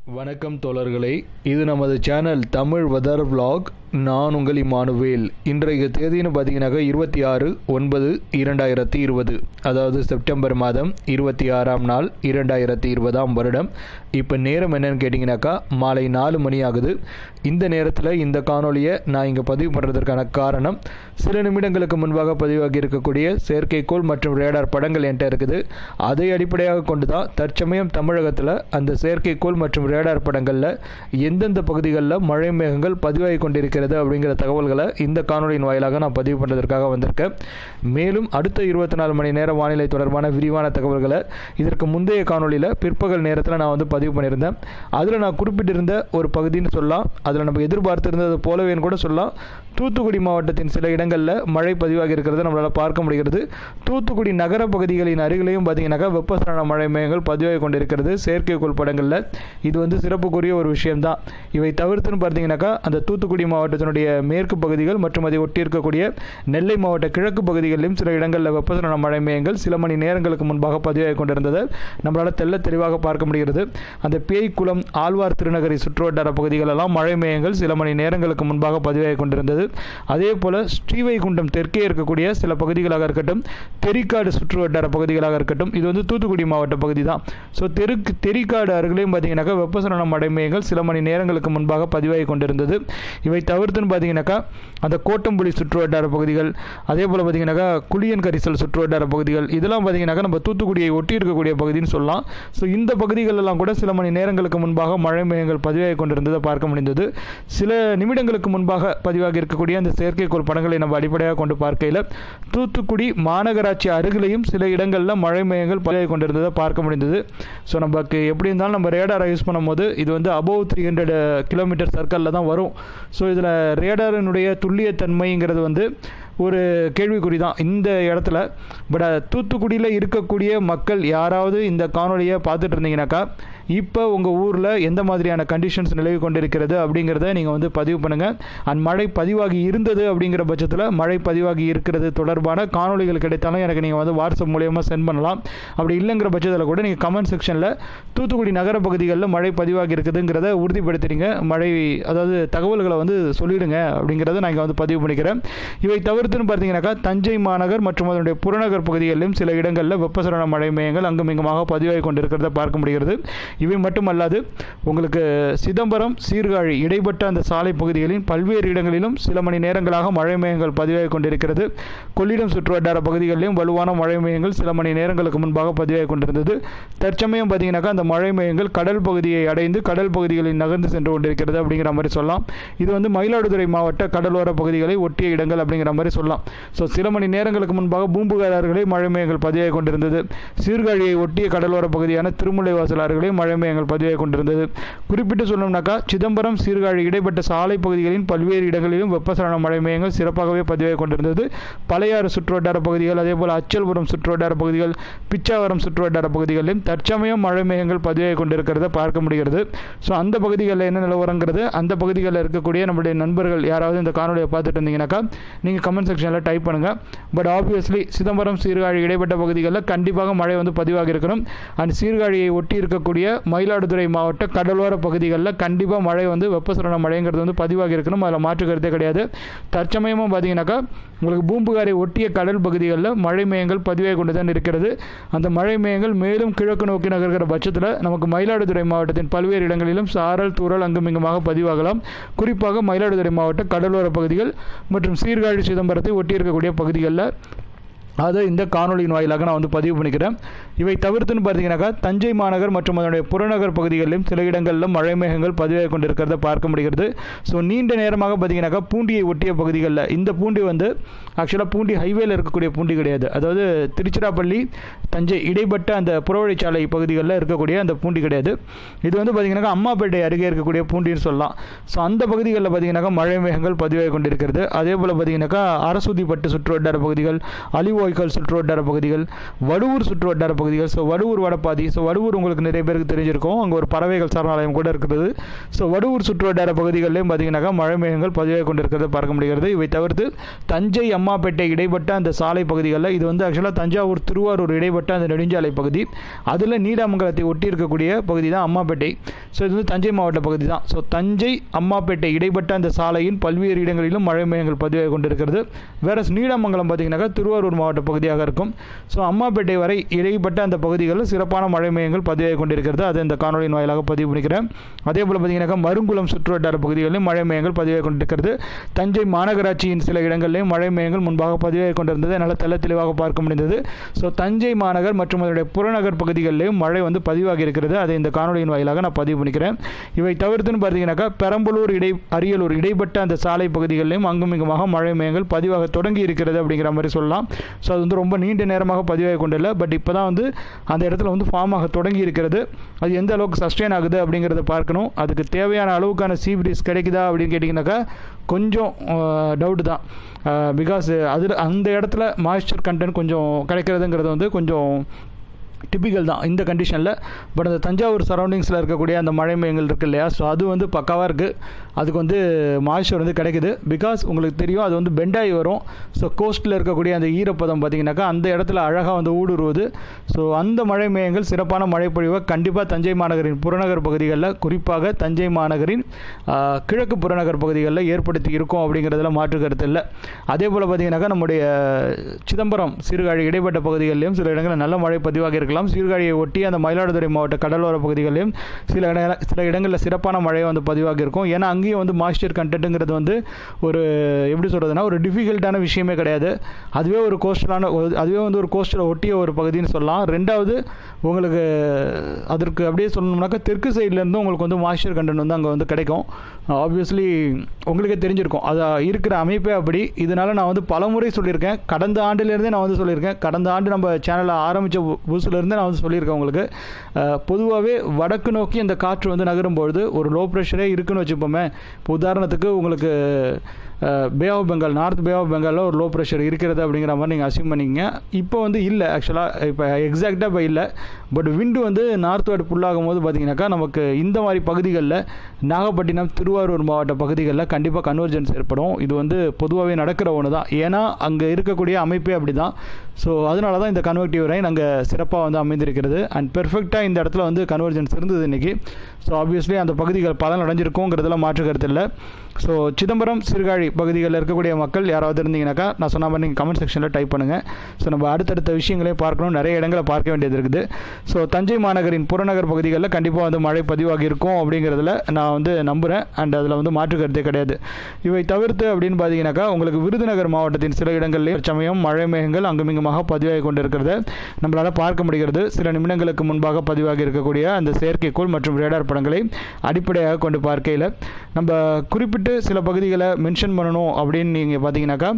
வணக்கம் தோழர்களே இது நமது சேனல் தமிழ் வெதர் vlog நான் உங்கள் இமானுவேல் இன்றைய தேதின்னு பார்த்தீங்கன்னாக்கா இருபத்தி ஆறு ஒன்பது இரண்டாயிரத்தி இருபது அதாவது செப்டம்பர் மாதம் இருபத்தி ஆறாம் நாள் இரண்டாயிரத்தி இருபதாம் வருடம் இப்போ நேரம் என்னன்னு கேட்டிங்கனாக்கா மாலை நாலு மணி ஆகுது இந்த நேரத்தில் இந்த காணொளியை நான் இங்கே பதிவு பண்ணுறதற்கான காரணம் சில நிமிடங்களுக்கு முன்பாக பதிவாகி இருக்கக்கூடிய செயற்கைக்கோள் மற்றும் ரேடார் படங்கள் என்கிட்ட இருக்குது அதை அடிப்படையாக கொண்டு தான் தற்சமயம் தமிழகத்தில் அந்த செயற்கைக்கோள் மற்றும் ரேடார் படங்களில் எந்தெந்த பகுதிகளில் மழை மேகங்கள் பதிவாகி கொண்டிருக்கிறது அப்படிங்கிற தகவல்களை இந்த காணொலியின் வாயிலாக நான் பதிவு பண்ணுறதற்காக வந்திருக்கேன் மேலும் அடுத்த இருபத்தி நாலு மணி நேர வானிலை தொடர்பான விரிவான தகவல்களை இதற்கு முந்தைய காணொலியில் பிற்பகல் நேரத்தில் நான் வந்து பதிவு பண்ணியிருந்தேன் அதில் நான் குறிப்பிட்டிருந்த ஒரு பகுதின்னு சொல்லலாம் அதில் நம்ம எதிர்பார்த்திருந்தது போலவேன்னு கூட சொல்லலாம் தூத்துக்குடி மாவட்டத்தின் சில இடங்களில் மழை பதிவாகி இருக்கிறத நம்மளால் பார்க்க முடிகிறது தூத்துக்குடி நகர பகுதிகளின் அருகிலையும் பார்த்தீங்கன்னாக்கா வெப்பசலன மழை மேகங்கள் பதிவாகி கொண்டிருக்கிறது செயற்கைக்கோள் படங்களில் இது வந்து சிறப்புக்குரிய ஒரு விஷயம்தான் இவை தவிர்த்துன்னு பார்த்தீங்கன்னாக்கா அந்த தூத்துக்குடி மாவட்டத்தினுடைய மேற்கு பகுதிகள் மற்றும் அதை ஒட்டி இருக்கக்கூடிய நெல்லை மாவட்ட கிழக்கு பகுதிகளிலும் சில இடங்களில் வெப்பசலன மழை மேகங்கள் சில மணி நேரங்களுக்கு முன்பாக பதிவாகி கொண்டிருந்ததை நம்மளால் தெல்ல தெளிவாக பார்க்க முடிகிறது அந்த பேய்க்குளம் ஆழ்வார் திருநகரி சுற்றுவட்டார பகுதிகளெல்லாம் மழை மேகங்கள் சில மணி நேரங்களுக்கு முன்பாக பதிவாகி கொண்டிருந்தது அதே போல் ஸ்ரீவைகுண்டம் தெற்கே இருக்கக்கூடிய சில பகுதிகளாக இருக்கட்டும் தெரிக்காடு சுற்றுவட்டார பகுதிகளாக இருக்கட்டும் இது வந்து தூத்துக்குடி மாவட்ட பகுதி தான் ஸோ தெருக்கு தெரிக்காடு அருகிலையும் பார்த்தீங்கன்னாக்கா வெப்பசலன மழை மேகங்கள் சில மணி நேரங்களுக்கு முன்பாக பதிவாகி கொண்டிருந்தது இவை தவிர்த்துன்னு பார்த்தீங்கன்னாக்கா அந்த கோட்டம்புலி சுற்றுவட்டார பகுதிகள் அதே போல் பார்த்தீங்கன்னாக்கா குளியன் கரிசல் சுற்றுவட்டார பகுதிகள் இதெல்லாம் பார்த்தீங்கன்னாக்கா நம்ம தூத்துக்குடியை ஒட்டி இருக்கக்கூடிய பகுதின்னு சொல்லலாம் ஸோ இந்த பகுதிகளெல்லாம் கூட சில மணி நேரங்களுக்கு முன்பாக மழை மேகங்கள் பதிவாகி கொண்டிருந்ததை பார்க்க முடிந்தது சில நிமிடங்களுக்கு முன்பாக பதிவாகி இருக்கக்கூடிய அந்த செயற்கைக்கோள் படங்களை நம்ம அடிப்படையாக கொண்டு பார்க்கையில் தூத்துக்குடி மாநகராட்சி அருகிலையும் சில இடங்களில் மழை மேகங்கள் பதிவாகி கொண்டிருந்ததை பார்க்க முடிந்தது ஸோ நமக்கு எப்படி இருந்தாலும் நம்ம ரேடாரை யூஸ் பண்ணும்போது இது வந்து அபோவ் த்ரீ ஹண்ட்ரட் கிலோமீட்டர் சர்க்கிளில் தான் வரும் ஸோ இதில் ரேடாரினுடைய துல்லியத்தன்மைங்கிறது வந்து ஒரு கேள்விக்குறி தான் இந்த இடத்துல பட் தூத்துக்குடியில் இருக்கக்கூடிய மக்கள் யாராவது இந்த காணொலியை பார்த்துட்டு இருந்தீங்கன்னாக்கா இப்போ உங்கள் ஊரில் எந்த மாதிரியான கண்டிஷன்ஸ் நிலவி கொண்டிருக்கிறது அப்படிங்கிறத நீங்கள் வந்து பதிவு பண்ணுங்கள் அண்ட் மழை பதிவாகி இருந்தது அப்படிங்கிற பட்சத்தில் மழை பதிவாகி இருக்கிறது தொடர்பான காணொலிகள் கிடைத்தாலும் எனக்கு நீங்கள் வந்து வாட்ஸ்அப் மூலியமாக சென்ட் பண்ணலாம் அப்படி இல்லைங்கிற பட்சத்தில் கூட நீங்கள் கமெண்ட் செக்ஷனில் தூத்துக்குடி நகர பகுதிகளில் மழை பதிவாகி இருக்குதுங்கிறத உறுதிப்படுத்துறீங்க மழை அதாவது தகவல்களை வந்து சொல்லிடுங்க அப்படிங்கிறத நான் இங்கே வந்து பதிவு பண்ணிக்கிறேன் இவை தவிர்த்துன்னு பார்த்தீங்கன்னாக்கா தஞ்சை மாநகர் மற்றும் அதனுடைய புறநகர் பகுதிகளிலும் சில இடங்களில் வெப்பசலன மழை மையங்கள் அங்கும் இங்குமாக பதிவாகி கொண்டிருக்கிறத பார்க்க முடிகிறது இவை மட்டுமல்லாது உங்களுக்கு சிதம்பரம் சீர்காழி இடைப்பட்ட அந்த சாலை பகுதிகளின் பல்வேறு இடங்களிலும் சில மணி நேரங்களாக மழை மேகங்கள் பதிவாகி கொண்டிருக்கிறது கொள்ளிடம் சுற்றுவட்டார பகுதிகளிலும் வலுவான மழை மேகங்கள் சில மணி நேரங்களுக்கு முன்பாக பதிவாகி கொண்டிருந்தது தற்சமயம் பார்த்தீங்கன்னாக்கா அந்த மழை மேகங்கள் கடல் பகுதியை அடைந்து கடல் பகுதிகளில் நகர்ந்து சென்று கொண்டிருக்கிறது அப்படிங்கிற மாதிரி சொல்லலாம் இது வந்து மயிலாடுதுறை மாவட்ட கடலோர பகுதிகளை ஒட்டிய இடங்கள் அப்படிங்கிற மாதிரி சொல்லலாம் ஸோ சில மணி நேரங்களுக்கு முன்பாக பூம்புகாரர்களே மழை மேகங்கள் பதிவாகி கொண்டிருந்தது சீர்காழியை ஒட்டிய கடலோர பகுதியான திருமுல்லைவாசல் அருகிலே மழை மேகங்கள் பதிவாகி கொண்டிருந்தது குறிப்பிட்டு சொல்லணும்னாக்கா சிதம்பரம் சீர்காழி இடைப்பட்ட சாலை பகுதிகளின் பல்வேறு இடங்களிலும் வெப்பசலன மழை மேகங்கள் சிறப்பாகவே பதிவாகி கொண்டிருந்தது பழையாறு சுற்றுவட்டார பகுதிகள் அதே போல் அச்சல்புரம் சுற்றுவட்டார பகுதிகள் பிச்சாவரம் சுற்றுவட்டார பகுதிகளிலும் தற்சமயம் மழை மேகங்கள் பதிவாகி கொண்டிருக்கிறத பார்க்க முடிகிறது ஸோ அந்த பகுதிகளில் என்ன நிலவரங்கிறது அந்த பகுதிகளில் இருக்கக்கூடிய நம்முடைய நண்பர்கள் யாராவது இந்த காணொலியை பார்த்துட்டு இருந்தீங்கன்னாக்கா நீங்கள் கமெண்ட் செக்ஷனில் டைப் பண்ணுங்கள் பட் ஆப்வியஸ்லி சிதம்பரம் சீர்காழி இடைப்பட்ட பகுதிகளில் கண்டிப்பாக மழை வந்து பதிவாகி இருக்கணும் அண்ட் சீர்காழியை ஒட்டி இருக்கக்கூடிய மயிலாடுதுறை மாவட்ட கடலோர பகுதிகளில் கண்டிப்பாக மழை வந்து வெப்பசலன மழைங்கிறது வந்து பதிவாகி இருக்கணும் அதில் மாற்று கருத்தே கிடையாது தற்சமயமாக பார்த்தீங்கன்னாக்கா உங்களுக்கு பூம்புகாரை ஒட்டிய கடல் பகுதிகளில் மழை மேகங்கள் பதிவாகி கொண்டு தான் இருக்கிறது அந்த மழை மேகங்கள் மேலும் கிழக்கு நோக்கி நகர்கிற பட்சத்தில் நமக்கு மயிலாடுதுறை மாவட்டத்தின் பல்வேறு இடங்களிலும் சாரல் தூரல் அங்கும் இங்குமாக பதிவாகலாம் குறிப்பாக மயிலாடுதுறை மாவட்ட கடலோர பகுதிகள் மற்றும் சீர்காழி சிதம்பரத்தை ஒட்டி இருக்கக்கூடிய பகுதிகளில் அதை இந்த காணொலியின் வாயிலாக நான் வந்து பதிவு பண்ணிக்கிறேன் இவை தவிர்த்துன்னு பார்த்தீங்கன்னாக்கா தஞ்சை மாநகர் மற்றும் அதனுடைய புறநகர் பகுதிகளிலும் சில இடங்களிலும் மழை மேகங்கள் பதிவாகி கொண்டிருக்கிறத பார்க்க முடிகிறது ஸோ நீண்ட நேரமாக பார்த்தீங்கன்னாக்கா பூண்டியை ஒட்டிய பகுதிகளில் இந்த பூண்டி வந்து ஆக்சுவலாக பூண்டி ஹைவேல இருக்கக்கூடிய பூண்டி கிடையாது அதாவது திருச்சிராப்பள்ளி தஞ்சை இடைப்பட்ட அந்த புறவழிச்சாலை பகுதிகளில் இருக்கக்கூடிய அந்த பூண்டி கிடையாது இது வந்து பார்த்தீங்கன்னாக்கா அம்மாப்பேட்டை அருகே இருக்கக்கூடிய பூண்டின்னு சொல்லலாம் ஸோ அந்த பகுதிகளில் பார்த்தீங்கன்னாக்கா மழை மேகங்கள் பதிவாகி கொண்டிருக்கிறது அதே போல் பார்த்தீங்கன்னாக்கா அரசுதிப்பட்டு சுற்றுவட்டார பகுதிகள் அலிவோர் ஒக்கோய்க்கல் சுற்று வட்டார பகுதிகள் வடுவூர் சுற்று வட்டார பகுதிகள் ஸோ வடுவூர் வடப்பாதி ஸோ வடுவூர் உங்களுக்கு நிறைய பேருக்கு தெரிஞ்சிருக்கும் அங்கே ஒரு பறவைகள் சரணாலயம் கூட இருக்கிறது ஸோ வடுவூர் சுற்று வட்டார பகுதிகளிலையும் பார்த்தீங்கன்னாக்கா மழை மேகங்கள் பதிவாகி கொண்டிருக்கிறத பார்க்க முடிகிறது இவை தவிர்த்து தஞ்சை அம்மாப்பேட்டை இடைப்பட்ட அந்த சாலை பகுதிகளில் இது வந்து ஆக்சுவலாக தஞ்சாவூர் திருவாரூர் இடைப்பட்ட அந்த நெடுஞ்சாலை பகுதி அதில் நீடாமங்கலத்தை ஒட்டி இருக்கக்கூடிய பகுதி தான் அம்மாப்பேட்டை ஸோ இது வந்து தஞ்சை மாவட்ட பகுதி தான் ஸோ தஞ்சை அம்மாப்பேட்டை இடைப்பட்ட அந்த சாலையின் பல்வேறு இடங்களிலும் மழை மேகங்கள் பதிவாகி கொண்டிருக்கிறது வேற நீடாமங்கலம் பார்த்தீங்கன்னாக்கா திருவாரூர் மாவட்ட பகுதியாக இருக்கும் ஸோ அம்மாப்பேட்டை வரை இடைப்பட்ட அந்த பகுதிகளில் சிறப்பான மழை மேகங்கள் பதிவாகி கொண்டிருக்கிறது அதை இந்த காணொலியின் வாயிலாக பதிவு பண்ணிக்கிறேன் அதே போல் பார்த்தீங்கன்னாக்கா மருங்குளம் சுற்றுவட்டார பகுதிகளிலும் மழை மேகங்கள் பதிவாகி கொண்டிருக்கிறது தஞ்சை மாநகராட்சியின் சில இடங்களிலும் மழை மேகங்கள் முன்பாக பதிவாகி கொண்டிருந்தது என்னால் தெள்ள தெளிவாக பார்க்க முடிந்தது ஸோ தஞ்சை மாநகர் மற்றும் அதனுடைய புறநகர் பகுதிகளிலும் மழை வந்து பதிவாகி இருக்கிறது அதை இந்த காணொலியின் வாயிலாக நான் பதிவு பண்ணிக்கிறேன் இவை தவிர்த்துன்னு பார்த்தீங்கன்னாக்கா பெரம்பலூர் இடை அரியலூர் இடைப்பட்ட அந்த சாலை பகுதிகளிலும் அங்குமிங்குமாக மழை மேகங்கள் பதிவாக தொடங்கி இருக்கிறது அப்படிங்கிற மாதிரி சொல்லலாம் ஸோ அது வந்து ரொம்ப நீண்ட நேரமாக பதிவாகி கொண்டில்லை பட் இப்போ தான் வந்து அந்த இடத்துல வந்து ஃபார்ம் ஆக தொடங்கி இருக்கிறது அது எந்த அளவுக்கு சஸ்டெயின் ஆகுது அப்படிங்கிறத பார்க்கணும் அதுக்கு தேவையான அளவுக்கான சீ பிரீஸ் கிடைக்குதா அப்படின்னு கேட்டிங்கனாக்கா கொஞ்சம் டவுட் தான் பிகாஸ் அதில் அந்த இடத்துல மாய்ஸ்சர் கண்டென்ட் கொஞ்சம் கிடைக்கிறதுங்கிறது வந்து கொஞ்சம் டிப்பிக்கல் தான் இந்த கண்டிஷனில் பட் அந்த தஞ்சாவூர் சரௌண்டிங்ஸில் இருக்கக்கூடிய அந்த மழை மேகங்கள் இருக்கு இல்லையா ஸோ அது வந்து பக்காவாக இருக்குது அதுக்கு வந்து மாய்ச்சர் வந்து கிடைக்குது பிகாஸ் உங்களுக்கு தெரியும் அது வந்து பெண்டாகி வரும் ஸோ கோஸ்ட்டில் இருக்கக்கூடிய அந்த ஈரப்பதம் பார்த்திங்கனாக்கா அந்த இடத்துல அழகாக வந்து ஊடுருவது ஸோ அந்த மழை மேகங்கள் சிறப்பான மழை பொழிவை கண்டிப்பாக தஞ்சை மாநகரின் புறநகர் பகுதிகளில் குறிப்பாக தஞ்சை மாநகரின் கிழக்கு புறநகர் பகுதிகளில் ஏற்படுத்தி இருக்கும் அப்படிங்கிறதுல மாற்று கருத்து இல்லை அதே போல் பார்த்திங்கனாக்கா நம்முடைய சிதம்பரம் சீர்காழி இடைப்பட்ட பகுதிகளிலும் சில இடங்களில் நல்ல மழை பதிவாகி இருக்கலாம் சீர்காழியை ஒட்டி அந்த மயிலாடுதுறை மாவட்ட கடலோர பகுதிகளிலும் சில இட சில இடங்களில் சிறப்பான மழை வந்து பதிவாகி இருக்கும் ஏன்னா அங்கேயும் வந்து மாய்ஸ்சர் கண்டென்ட்டுங்கிறது வந்து ஒரு எப்படி சொல்கிறதுனா ஒரு டிஃபிகல்ட்டான விஷயமே கிடையாது அதுவே ஒரு கோஸ்டலான அதுவே வந்து ஒரு கோஸ்டலை ஒட்டிய ஒரு பகுதின்னு சொல்லலாம் ரெண்டாவது உங்களுக்கு அதற்கு அப்படியே சொல்லணும்னாக்கா தெற்கு சைட்லேருந்து உங்களுக்கு வந்து மாய்ஸ்சர் கண்டென்ட் வந்து அங்கே வந்து கிடைக்கும் ஆப்வியஸ்லி உங்களுக்கே தெரிஞ்சிருக்கும் அது இருக்கிற அமைப்பே அப்படி இதனால் நான் வந்து பலமுறை சொல்லியிருக்கேன் கடந்த ஆண்டிலேருந்தே நான் வந்து சொல்லியிருக்கேன் கடந்த ஆண்டு நம்ம சேனலை ஆரம்பித்த புதுசுலேருந்து நான் வந்து சொல்லியிருக்கேன் உங்களுக்கு பொதுவாகவே வடக்கு நோக்கி அந்த காற்று வந்து நகரும்பொழுது ஒரு லோ ப்ரெஷரே இருக்குன்னு வச்சுப்போமே இப்போ உதாரணத்துக்கு உங்களுக்கு bay of Bengal north bay of பெங்காலில் ஒரு லோ ப்ரெஷர் இருக்கிறது அப்படிங்கிற மாதிரி நீங்கள் அசியூம் பண்ணிங்க இப்போ வந்து இல்லை ஆக்சுவலாக இப்போ எக்ஸாக்டாக இப்போ இல்லை பட் விண்டு வந்து நார்த் வேர்டு ஃபுல்லாகும் போது பார்த்தீங்கன்னாக்கா நமக்கு இந்த மாதிரி பகுதிகளில் நாகப்பட்டினம் திருவாரூர் மாவட்ட பகுதிகளில் கண்டிப்பாக கன்வர்ஜென்ஸ் ஏற்படும் இது வந்து பொதுவாகவே நடக்கிற ஒன்று தான் ஏன்னா அங்கே இருக்கக்கூடிய அமைப்பே அப்படி தான் ஸோ அதனால தான் இந்த கன்வெர்டிவ் ரைன் அங்கே சிறப்பாக வந்து அமைந்திருக்கிறது அண்ட் பெர்ஃபெக்டாக இந்த இடத்துல வந்து கன்வர்ஜென்ஸ் இருந்தது இன்றைக்கி ஸோ ஆப்வியஸ்லி அந்த பகுதிகள் பலன் அடைஞ்சிருக்குங்கிறதுல மாற்று கருத்து இல்லை ஸோ சிதம்பரம் சீர்காழி பகுதிகளில் இருக்கக்கூடிய மக்கள் யாராவது இருந்தீங்கன்னாக்கா நான் சொன்ன மாதிரி நீங்கள் கமெண்ட் செக்ஷனில் டைப் பண்ணுங்கள் ஸோ நம்ம அடுத்தடுத்த விஷயங்களையும் பார்க்கணும் நிறைய இடங்களை பார்க்க வேண்டியது இருக்குது ஸோ தஞ்சை மாநகரின் புறநகர் பகுதிகளில் கண்டிப்பாக வந்து மழை பதிவாகி இருக்கும் அப்படிங்கிறதுல நான் வந்து நம்புகிறேன் அண்ட் அதில் வந்து மாற்று கருத்தே கிடையாது இவை தவிர்த்து அப்படின்னு பார்த்தீங்கன்னாக்கா உங்களுக்கு விருதுநகர் மாவட்டத்தின் சில இடங்களில் சமயம் மழை மேகங்கள் அங்குமிங்குமாக பதிவாகி கொண்டிருக்கிறத நம்மளால் பார்க்க முடிகிறது சில நிமிடங்களுக்கு முன்பாக பதிவாகி இருக்கக்கூடிய அந்த செயற்கைக்கோள் மற்றும் ரேடார் படங்களை அடிப்படையாக கொண்டு பார்க்கையில் நம்ம குறிப்பிட்டு சில பகுதிகளை மென்ஷன் பண்ணணும் அப்படின்னு நீங்கள் பார்த்தீங்கன்னாக்கா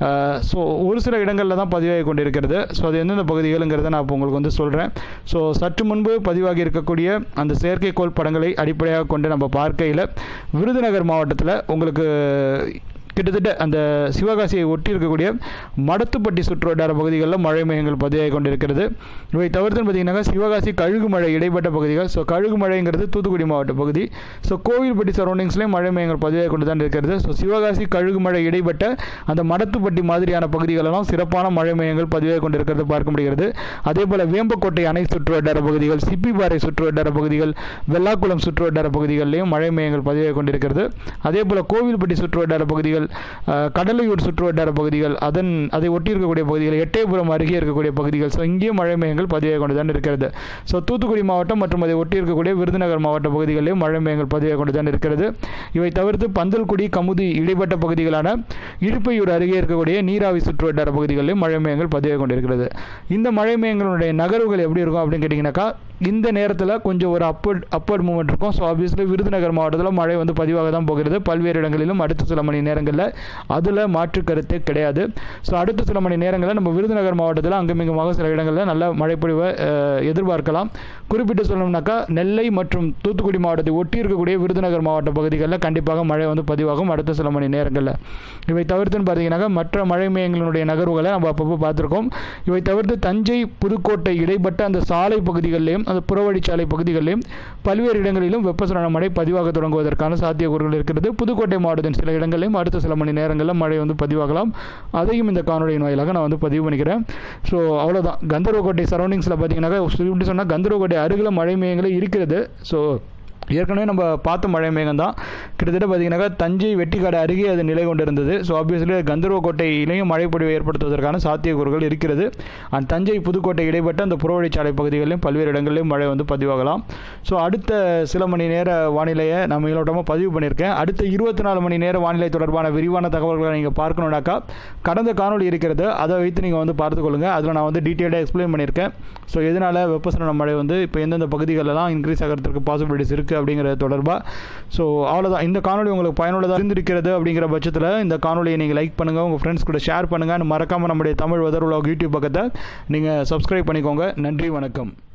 ஸோ ஒரு சில இடங்களில் தான் பதிவாகி கொண்டிருக்கிறது ஸோ அது எந்தெந்த பகுதிகளுங்கிறத நான் இப்போ உங்களுக்கு வந்து சொல்கிறேன் ஸோ சற்று முன்பு பதிவாகி இருக்கக்கூடிய அந்த செயற்கைக்கோள் படங்களை அடிப்படையாக கொண்டு நம்ம பார்க்கையில் விருதுநகர் மாவட்டத்தில் உங்களுக்கு கிட்டத்தட்ட அந்த சிவகாசியை ஒட்டி இருக்கக்கூடிய மடத்துப்பட்டி சுற்று வட்டார பகுதிகளில் மழை மேகங்கள் பதிவாகி கொண்டிருக்கிறது இவை தவிர்த்து பார்த்தீங்கன்னா சிவகாசி கழுகு மழை இடைப்பட்ட பகுதிகள் ஸோ கழுகு மழைங்கிறது தூத்துக்குடி மாவட்ட பகுதி ஸோ கோவில்பட்டி சரௌண்டிங்ஸ்லேயும் மழை மேகங்கள் பதிவாகி கொண்டு தான் இருக்கிறது ஸோ சிவகாசி கழுகு மழை இடைப்பட்ட அந்த மடத்துப்பட்டி மாதிரியான பகுதிகளெல்லாம் சிறப்பான மழை மேகங்கள் பதிவாகி கொண்டிருக்கிறது பார்க்க முடிகிறது அதே போல் வேம்பக்கோட்டை அணை சுற்று வட்டார பகுதிகள் சிப்பிபாறை சுற்று வட்டார பகுதிகள் வெள்ளாக்குளம் சுற்று வட்டார பகுதிகளிலையும் மழை மேகங்கள் பதிவாகி கொண்டிருக்கிறது அதே போல் கோவில்பட்டி சுற்று வட்டார பகுதிகள் கடலையூர் சுற்று வட்டார பகுதிகள் அதன் அதை ஒட்டி இருக்கக்கூடிய பகுதிகள் எட்டயபுரம் அருகே இருக்கக்கூடிய பகுதிகள் ஸோ இங்கேயும் மழை மேகங்கள் பதிவாகி கொண்டு தான் இருக்கிறது ஸோ தூத்துக்குடி மாவட்டம் மற்றும் அதை ஒட்டி இருக்கக்கூடிய விருதுநகர் மாவட்ட பகுதிகளிலும் மழை மேகங்கள் பதிவாகி கொண்டு தான் இருக்கிறது இவை தவிர்த்து பந்தல்குடி கமுதி இடைப்பட்ட பகுதிகளான இழுப்பையூர் அருகே இருக்கக்கூடிய நீராவி சுற்று வட்டார பகுதிகளிலும் மழை மேகங்கள் பதிவாகி கொண்டிருக்கிறது இந்த மழை மேகங்களுடைய நகர்வுகள் எப்படி இருக்கும் அப்படின்னு கேட்டிங்கனாக்கா இந்த நேரத்தில் கொஞ்சம் ஒரு அப்பட் அப்பட் மூமெண்ட் இருக்கும் ஸோ ஆப்வியஸ்லி விருதுநகர் மாவட்டத்தில் மழை வந்து பதிவாக தான் போகிறது பல்வேறு இடங்களிலும் அடுத்த சில மணி நேரங்களில் அதில் மாற்று கருத்தே கிடையாது ஸோ அடுத்த சில மணி நேரங்களில் நம்ம விருதுநகர் மாவட்டத்தில் அங்குமிங்குமாக சில இடங்களில் நல்ல மழைப்பொழிவை அஹ், எதிர்பார்க்கலாம் குறிப்பிட்டு சொல்லணும்னாக்கா நெல்லை மற்றும் தூத்துக்குடி மாவட்டத்தை ஒட்டி இருக்கக்கூடிய விருதுநகர் மாவட்ட பகுதிகளில் கண்டிப்பாக மழை வந்து பதிவாகும் அடுத்த சில மணி நேரங்களில் இவை தவிர்த்துன்னு பார்த்தீங்கன்னாக்கா மற்ற மழை மேகங்களுடைய நகர்வுகளை நம்ம அப்பப்போ பார்த்துருக்கோம் இவை தவிர்த்து தஞ்சை புதுக்கோட்டை இடைப்பட்ட அந்த சாலை பகுதிகளிலும் அந்த புறவழிச்சாலை பகுதிகளிலும் பல்வேறு இடங்களிலும் வெப்பசலன மழை பதிவாக தொடங்குவதற்கான சாத்தியக்கூறுகள் இருக்கிறது புதுக்கோட்டை மாவட்டத்தின் சில இடங்களிலும் அடுத்த சில மணி நேரங்களில் மழை வந்து பதிவாகலாம் அதையும் இந்த காணொலியின் வாயிலாக நான் வந்து பதிவு பண்ணிக்கிறேன் ஸோ அவ்வளோதான் கந்தர்வக்கோட்டை சரௌண்டிங்ஸில் பார்த்தீங்கன்னாக்கா இப்படி சொன்னால் கந்தர்வக்கோட்டை அருகில் மழை மேகங்களே இருக்கிறது ஸோ ஏற்கனவே நம்ம பார்த்த மழை மேகம் தான் கிட்டத்தட்ட பார்த்தீங்கன்னாக்கா தஞ்சை வெட்டிக்காடு அருகே அது நிலை கொண்டிருந்தது ஸோ ஆப்வியஸ்லி கந்தர்வக்கோட்டையிலையும் மழைப்பொழிவை ஏற்படுத்துவதற்கான சாத்தியக்கூறுகள் இருக்கிறது அண்ட் தஞ்சை புதுக்கோட்டை இடைப்பட்ட அந்த புறவழிச்சாலை பகுதிகளிலும் பல்வேறு இடங்களிலும் மழை வந்து பதிவாகலாம் ஸோ அடுத்த சில மணி நேர வானிலையை நான் மேலோட்டமாக பதிவு பண்ணியிருக்கேன் அடுத்த இருபத்தி நாலு மணி நேர வானிலை தொடர்பான விரிவான தகவல்களை நீங்கள் பார்க்கணுன்னாக்கா கடந்த காணொளி இருக்கிறது அதை வைத்து நீங்கள் வந்து பார்த்துக்கொள்ளுங்கள் அதில் நான் வந்து டீட்டெயிலாக எக்ஸ்பிளைன் பண்ணியிருக்கேன் ஸோ எதனால் வெப்பசலன மழை வந்து இப்போ எந்தெந்த பகுதிகளெல்லாம் இன்க்ரீஸ் ஆகிறதுக்கு பாசிபிலிட்டிஸ் இருக்குது அப்படிங்கிறது தொடர்பாக ஸோ அவ்வளோதான் இந்த காணொளி உங்களுக்கு பயனுள்ளதாக இருந்திருக்கிறது அப்படிங்கிற பட்சத்தில் இந்த காணொலியை நீங்கள் லைக் பண்ணுங்கள் உங்கள் ஃப்ரெண்ட்ஸ் கூட ஷேர் பண்ணுங்கள் மறக்காமல் நம்முடைய தமிழ் வெதர் உலக யூடியூப் பக்கத்தை நீங்கள் சப்ஸ்கிரைப் பண்ணிக்கோங்க நன்றி வணக்கம்